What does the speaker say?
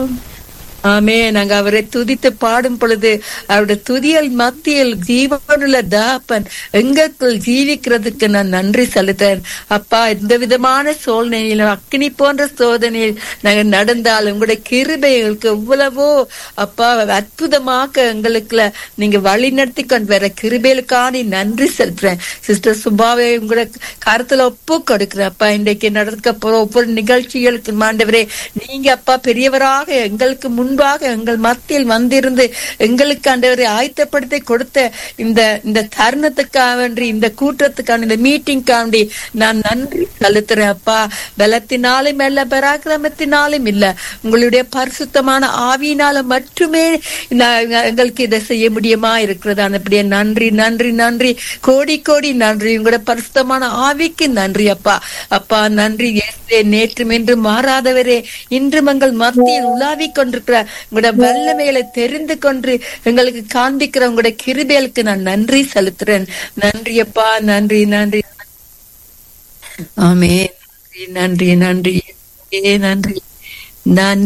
ஆமே நாங்க அவரை துதித்து பாடும் பொழுது அவருடைய துதியல் மத்தியில் ஜீவனுள்ள தாப்பன் எங்களுக்குள் ஜீவிக்கிறதுக்கு நான் நன்றி செலுத்தேன் அப்பா எந்த விதமான சூழ்நிலையிலும் அக்னி போன்ற சோதனையில் நாங்க நடந்தால் உங்களுடைய கிருபை எங்களுக்கு எவ்வளவோ அப்பா அற்புதமாக எங்களுக்குள்ள நீங்க வழி நடத்தி கொண்டு வர கிருபைகளுக்கான நன்றி செலுத்துறேன் சிஸ்டர் சுபாவை உங்களோட கருத்துல ஒப்பு கொடுக்குறேன் அப்பா இன்றைக்கு நடக்க போற ஒவ்வொரு நிகழ்ச்சிகளுக்கு ஆண்டவரே நீங்க அப்பா பெரியவராக எங்களுக்கு முன்பாக எங்கள் மத்தியில் வந்திருந்து எங்களுக்கு ஆண்டவரை ஆயத்தப்படுத்தி கொடுத்த இந்த இந்த தருணத்துக்காக வேண்டி இந்த கூட்டத்துக்கான இந்த மீட்டிங்காண்டி நான் நன்றி செலுத்துறேன் அப்பா பலத்தினாலும் அல்ல பராக்கிரமத்தினாலும் இல்ல உங்களுடைய பரிசுத்தமான ஆவியினால மட்டுமே நான் எங்களுக்கு இதை செய்ய முடியுமா இருக்கிறது அப்படியே நன்றி நன்றி நன்றி கோடி கோடி நன்றி உங்களோட பரிசுத்தமான ஆவிக்கு நன்றி அப்பா அப்பா நன்றி இயேசுவே நேற்றும் என்று மாறாதவரே இன்றும் எங்கள் மத்தியில் உலாவிக் கொண்டிருக்கிற உங்களோட வல்லமைகளை தெரிந்து கொண்டு எங்களுக்கு காண்பிக்கிற உங்களோட கிருபைகளுக்கு நான் நன்றி செலுத்துறேன் நன்றி அப்பா நன்றி நன்றி ஆமே நன்றி நன்றி நன்றி நன்றி நன்றி